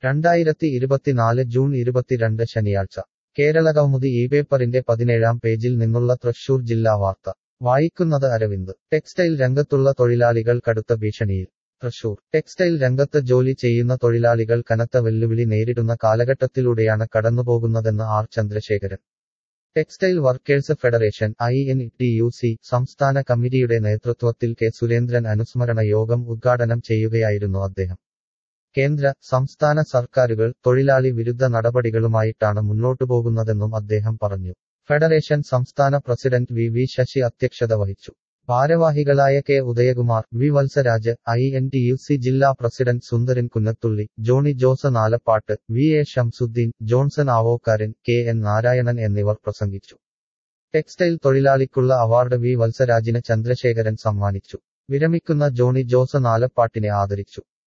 രണ്ടായിരത്തി ഇരുപത്തിനാല് ജൂൺ ഇരുപത്തിരണ്ട് ശനിയാഴ്ച കേരള കൗമുദി ഈ പേപ്പറിന്റെ പതിനേഴാം പേജിൽ നിന്നുള്ള തൃശൂർ ജില്ലാ വാർത്ത വായിക്കുന്നത് അരവിന്ദ് ടെക്സ്റ്റൈൽ രംഗത്തുള്ള തൊഴിലാളികൾ കടുത്ത ഭീഷണിയിൽ തൃശൂർ ടെക്സ്റ്റൈൽ രംഗത്ത് ജോലി ചെയ്യുന്ന തൊഴിലാളികൾ കനത്ത വെല്ലുവിളി നേരിടുന്ന കാലഘട്ടത്തിലൂടെയാണ് കടന്നുപോകുന്നതെന്ന് R Chandrasekharan textile workers federation I N T U C സംസ്ഥാന കമ്മിറ്റിയുടെ നേതൃത്വത്തിൽ കെ സുരേന്ദ്രൻ അനുസ്മരണ യോഗം ഉദ്ഘാടനം ചെയ്യുകയായിരുന്നു അദ്ദേഹം കേന്ദ്ര സംസ്ഥാന സർക്കാരുകൾ തൊഴിലാളി വിരുദ്ധ നടപടികളുമായിട്ടാണ് മുന്നോട്ടു പോകുന്നതെന്നും അദ്ദേഹം പറഞ്ഞു ഫെഡറേഷൻ സംസ്ഥാന പ്രസിഡന്റ് വി വി ശശി അധ്യക്ഷത വഹിച്ചു ഭാരവാഹികളായ K Udayakumar V Valsaraj I N T U C ജില്ലാ president Sundaran Kunnathully Johnny Jose Nalappatt V A Shamsuddin Johnson Avokkaran K N Narayanan എന്നിവർ പ്രസംഗിച്ചു ടെക്സ്റ്റൈൽ തൊഴിലാളിക്കുള്ള അവാർഡ് വി വത്സരാജിന് ചന്ദ്രശേഖരൻ സമ്മാനിച്ചു വിരമിക്കുന്ന ജോണി ജോസ് നാലപ്പാട്ടിനെ ആദരിച്ചു